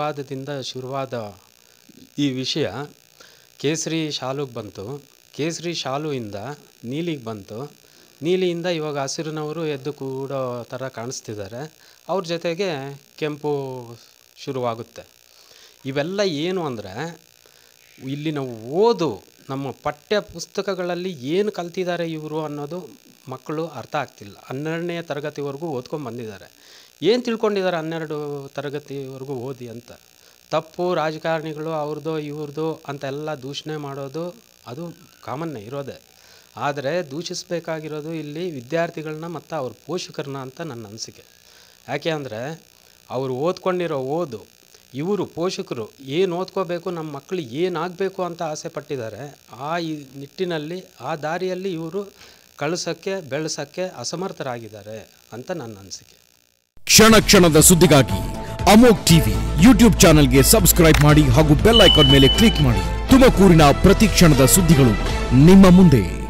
ವಿವಾದದಿಂದ ಶುರುವಾದ ಈ ವಿಷಯ ಕೇಸರಿ ಶಾಲುಗೆ ಬಂತು ಕೇಸರಿ ಶಾಲುವಿಂದ ನೀಲಿಗೆ ಬಂತು ನೀಲಿಯಿಂದ ಇವಾಗ ಹಸಿರಿನವರು ಎದ್ದು ಕೂಡೋ ಥರ ಕಾಣಿಸ್ತಿದ್ದಾರೆ ಅವ್ರ ಜೊತೆಗೆ ಕೆಂಪು ಶುರುವಾಗುತ್ತೆ ಇವೆಲ್ಲ ಏನು ಅಂದರೆ ಇಲ್ಲಿನ ಓದು ನಮ್ಮ ಪಠ್ಯ ಪುಸ್ತಕಗಳಲ್ಲಿ ಏನು ಕಲ್ತಿದ್ದಾರೆ ಇವರು ಅನ್ನೋದು ಮಕ್ಕಳು ಅರ್ಥ ಆಗ್ತಿಲ್ಲ ಹನ್ನೆರಡನೇ ತರಗತಿವರೆಗೂ ಓದ್ಕೊಂಡು ಬಂದಿದ್ದಾರೆ ಏನು ತಿಳ್ಕೊಂಡಿದ್ದಾರೆ ಹನ್ನೆರಡು ತರಗತಿವರೆಗೂ ಓದಿ ಅಂತ ತಪ್ಪು ರಾಜಕಾರಣಿಗಳು ಅವ್ರದ್ದು ಇವ್ರದ್ದು ಅಂತೆಲ್ಲ ದೂಷಣೆ ಮಾಡೋದು ಅದು ಕಾಮನ್ನೇ ಇರೋದೇ ಆದರೆ ದೂಷಿಸಬೇಕಾಗಿರೋದು ಇಲ್ಲಿ ವಿದ್ಯಾರ್ಥಿಗಳನ್ನ ಮತ್ತು ಅವ್ರ ಪೋಷಕರನ್ನ ಅಂತ ನನ್ನ ಅನಿಸಿಕೆ ಯಾಕೆ ಅಂದರೆ ಅವರು ಓದ್ಕೊಂಡಿರೋ ಓದು ಇವರು ಪೋಷಕರು ಏನು ಓದ್ಕೋಬೇಕು ನಮ್ಮ ಮಕ್ಕಳು ಏನಾಗಬೇಕು ಅಂತ ಆಸೆ ಪಟ್ಟಿದ್ದಾರೆ ಆ ಈ ನಿಟ್ಟಿನಲ್ಲಿ ಆ ದಾರಿಯಲ್ಲಿ ಇವರು ಕಳಿಸೋಕ್ಕೆ ಬೆಳೆಸೋಕ್ಕೆ ಅಸಮರ್ಥರಾಗಿದ್ದಾರೆ ಅಂತ ನನ್ನ ಅನಿಸಿಕೆ ಕ್ಷಣ ಕ್ಷಣದ ಸುದ್ದಿಗಾಗಿ ಅಮೋಕ್ ಟಿವಿ ಯೂಟ್ಯೂಬ್ ಚಾನೆಲ್ಗೆ ಸಬ್ಸ್ಕ್ರೈಬ್ ಮಾಡಿ ಹಾಗೂ ಬೆಲ್ ಐಕಾನ್ ಮೇಲೆ ಕ್ಲಿಕ್ ಮಾಡಿ ತುಮಕೂರಿನ ಪ್ರತಿ ಕ್ಷಣದ ಸುದ್ದಿಗಳು ನಿಮ್ಮ ಮುಂದೆ